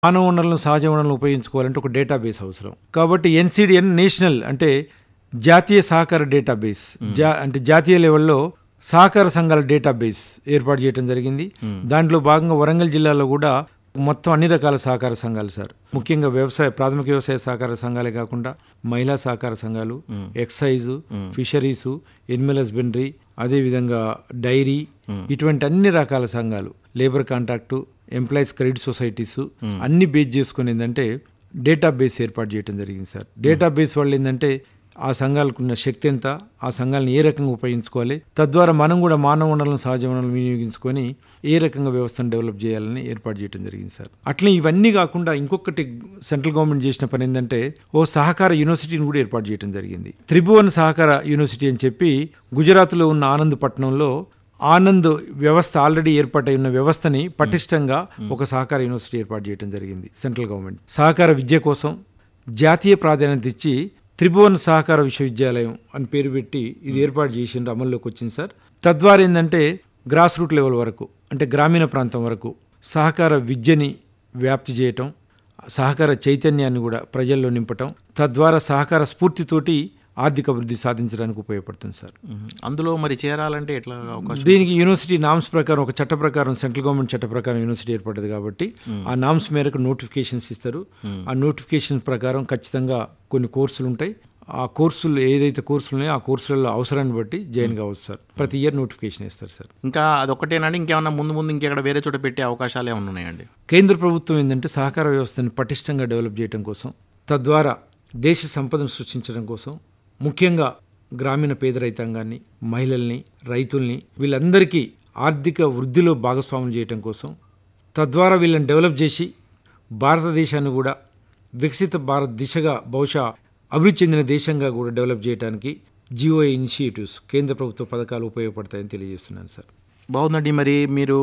మానవ వనరులను సహజ వనరులను ఉపయోగించుకోవాలంటే ఒక డేటాబేస్ అవసరం కాబట్టి ఎన్సిడిఎన్ నేషనల్ అంటే జాతీయ సహకార డేటాబేస్ జా అంటే జాతీయ లెవెల్లో సహకార సంఘాల డేటాబేస్ ఏర్పాటు చేయడం జరిగింది దాంట్లో భాగంగా వరంగల్ జిల్లాలో కూడా మొత్తం అన్ని రకాల సహకార సంఘాలు సార్ ముఖ్యంగా వ్యవసాయ ప్రాథమిక వ్యవసాయ సహకార సంఘాలే కాకుండా మహిళా సహకార సంఘాలు ఎక్సైజు ఫిషరీసు ఎనిమల్ హస్బెండరీ అదేవిధంగా డైరీ ఇటువంటి అన్ని రకాల సంఘాలు labour contract employees credit societies అన్ని బేస్ చేసుకుని ఏంటంటే డేటాబేస్ ఏర్పాటు చేయడం జరిగింది సార్ డేటాబేస్ వల్ల ఏంటంటే ఆ సంఘాలకు ఉన్న శక్తి ఎంత ఆ సంఘాలను ఏ రకంగా ఉపయోగించుకోవాలి తద్వారా మనం కూడా మానవ వనరులను సహజ వనరులను వినియోగించుకొని ఏ రకంగా వ్యవస్థను డెవలప్ చేయాలని ఏర్పాటు చేయడం జరిగింది సార్ అట్లే ఇవన్నీ కాకుండా ఇంకొకటి సెంట్రల్ గవర్నమెంట్ చేసిన పని ఏంటంటే ఓ సహకార యూనివర్సిటీని కూడా ఏర్పాటు చేయడం జరిగింది త్రిభువన్ సహకార యూనివర్సిటీ అని చెప్పి గుజరాత్లో ఉన్న ఆనంద్ పట్టణంలో ఆనంద్ వ్యవస్థ ఆల్రెడీ ఏర్పాటై ఉన్న వ్యవస్థని పటిష్టంగా ఒక సహకార యూనివర్సిటీ ఏర్పాటు చేయడం జరిగింది సెంట్రల్ గవర్నమెంట్ సహకార విద్య కోసం జాతీయ ప్రాధాన్యత ఇచ్చి త్రిభువన్ సహకార విశ్వవిద్యాలయం అని పేరు పెట్టి ఇది ఏర్పాటు చేసిండ్రు అమల్లోకి వచ్చింది సార్ తద్వారా ఏంటంటే గ్రాస్ రూట్ లెవెల్ వరకు అంటే గ్రామీణ ప్రాంతం వరకు సహకార విద్యని వ్యాప్తి చేయటం సహకార చైతన్యాన్ని కూడా ప్రజల్లో నింపటం తద్వారా సహకార స్ఫూర్తితోటి ఆర్థిక అభివృద్ధి సాధించడానికి ఉపయోగపడుతుంది సార్ మ్మ్. అందులో మరి చేరాలంటే ఎట్లా అవకాశం దీనికి యూనివర్సిటీ నామ్స్ ప్రకారం ఒక చట్ట ప్రకారం సెంట్రల్ గవర్నమెంట్ చట్ట ప్రకారం యూనివర్సిటీ ఏర్పడ్డది కాబట్టి ఆ నామ్స్ మేరకు నోటిఫికేషన్స్ ఇస్తారు ఆ నోటిఫికేషన్ ప్రకారం ఖచ్చితంగా కొన్ని కోర్సులు ఉంటాయి ఆ కోర్సులు ఏదైతే కోర్సులు ఉన్నాయో ఆ కోర్సులలో అవసరాన్ని బట్టి జాయిన్ కావచ్చు సార్ ప్రతి ఇయర్ నోటిఫికేషన్ ఇస్తారు సార్ ఇంకా అదొక్కటేనండి ఇంకేమన్నా ముందు ముందు ఇంకెక్కడ వేరే చోట పెట్టే అవకాశాలు ఏమైనా ఉన్నాయండి కేంద్ర ప్రభుత్వం ఏంటంటే సహకార వ్యవస్థని పటిష్టంగా డెవలప్ చేయడం కోసం తద్వారా దేశ సంపదను సృష్టించడం కోసం ముఖ్యంగా గ్రామీణ పేద రైతాంగాన్ని మహిళల్ని రైతుల్ని వీళ్ళందరికీ ఆర్థిక వృద్ధిలో భాగస్వాములు చేయడం కోసం తద్వారా వీళ్ళని డెవలప్ చేసి భారతదేశాన్ని కూడా వికసిత భారత్ దిశగా బహుశా అభివృద్ధి చెందిన దేశంగా కూడా డెవలప్ చేయడానికి జిఓఏ ఇనిషియేటివ్స్ కేంద్ర ప్రభుత్వ పథకాలు ఉపయోగపడతాయని తెలియజేస్తున్నాను సార్ బాగుందండి మరి మీరు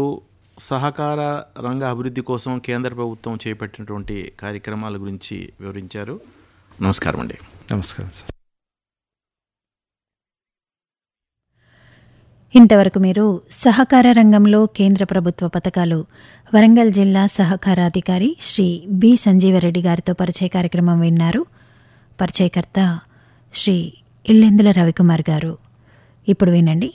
సహకార రంగ అభివృద్ధి కోసం కేంద్ర ప్రభుత్వం చేపట్టినటువంటి కార్యక్రమాల గురించి వివరించారు నమస్కారం అండి నమస్కారం సార్ ఇంతవరకు మీరు సహకార రంగంలో కేంద్ర ప్రభుత్వ పథకాలు వరంగల్ జిల్లా సహకారాధికారి శ్రీ బి సంజీవరెడ్డి గారితో పరిచయ కార్యక్రమం విన్నారు పరిచయకర్త శ్రీ ఇల్లెందుల రవికుమార్ గారు ఇప్పుడు వినండి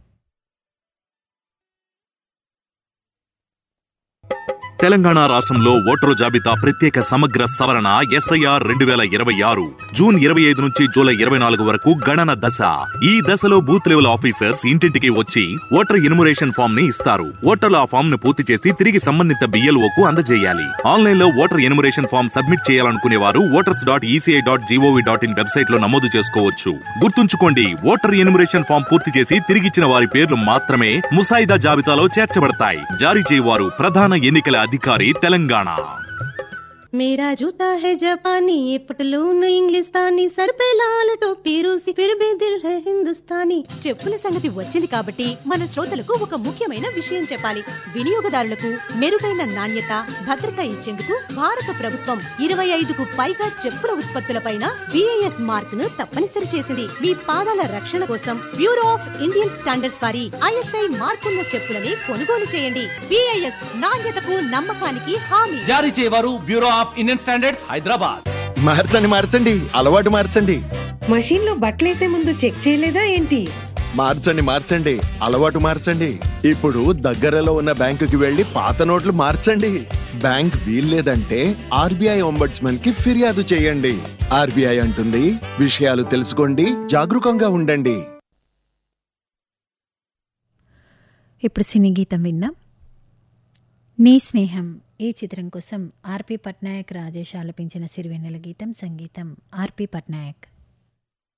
తెలంగాణ రాష్ట్రంలో ఓటరు జాబితా ప్రత్యేక సమగ్ర సవరణ ఎస్ఐఆర్ రెండు వేల ఇరవై ఆరు జూన్ ఇరవై ఐదు నుంచి జూలై ఇరవై నాలుగు వరకు గణన దశ ఈ దశలో బూత్ లెవెల్ ఆఫీసర్స్ ఇంటింటికి వచ్చి ఓటర్ ఎన్యుమరేషన్ ఫామ్ ని ఇస్తారు ఓటర్లు ఆ ఫామ్ ను పూర్తి చేసి తిరిగి సంబంధిత బిఎల్ఓకు అందజేయాలి ఆన్లైన్ లో ఓటర్ ఎన్యుమరేషన్ ఫామ్ సబ్మిట్ చేయాలనుకునే వారు voters dot ECI dot GOV dot in website లో నమోదు చేసుకోవచ్చు గుర్తుంచుకోండి ఓటర్ ఎన్యుమరేషన్ ఫామ్ పూర్తి చేసి తిరిగిచ్చిన వారి పేర్లు మాత్రమే ముసాయిదా జాబితాలో చేర్చబడతాయి జారీ చేయవారు ప్రధాన ఎన్నికల అధికారి తెలంగాణ मेरा जूता है जापानी ये पटलून इंग्लिस्तानी सर पे लाल टोपी रूसी फिर भी दिल है हिंदुस्तानी చెప్పుల సంగతి వచ్చింది కాబట్టి మన శ్రోతలకు ఒక ముఖ్యమైన విషయం చెప్పాలి వినియోగదారులకు మెరుగైన నాణ్యత భద్రత ఇచ్చేందుకు భారత ప్రభుత్వం ఇరవై ఐదుకు పైగా చెప్పుల ఉత్పత్తులపైన బిఐఎస్ మార్క్ ను తప్పనిసరి చేసింది మీ పాదాల రక్షణ కోసం బ్యూరో ఆఫ్ ఇండియన్ స్టాండర్డ్స్ వారి ఐఎస్ఐ మార్కున్న చెప్పులని కొనుగోలు చేయండి బిఐఎస్ నాణ్యతకు నమ్మకానికి హామీ జారీ చేయవారు bureau of Indian standards Hyderabad మార్చండి మార్చండి అలవాటు మార్చండి మషీన్ లో బట్టలేసే ముందు చెక్ చేయలేదా ఏంటి మార్చండి మార్చండి అలవాటు మార్చండి ఇప్పుడు దగ్గరలో ఉన్న బ్యాంకుకి వెళ్లి పాత నోట్లు మార్చండి బ్యాంక్ వీల్లేదంటే ఆర్బీఐ ఒంబడ్స్మన్ కి ఫిర్యాదు చేయండి ఆర్బీఐ అంటుంది విషయాలు తెలుసుకోండి జాగరూకంగా ఉండండి ఇప్పుడు సినీ గీతం విందాం నీ స్నేహం ఈ చిత్రం కోసం ఆర్పి పట్నాయక్ రాజేష్ ఆలపించిన సిరివెన్నెల గీతం సంగీతం ఆర్పి పట్నాయక్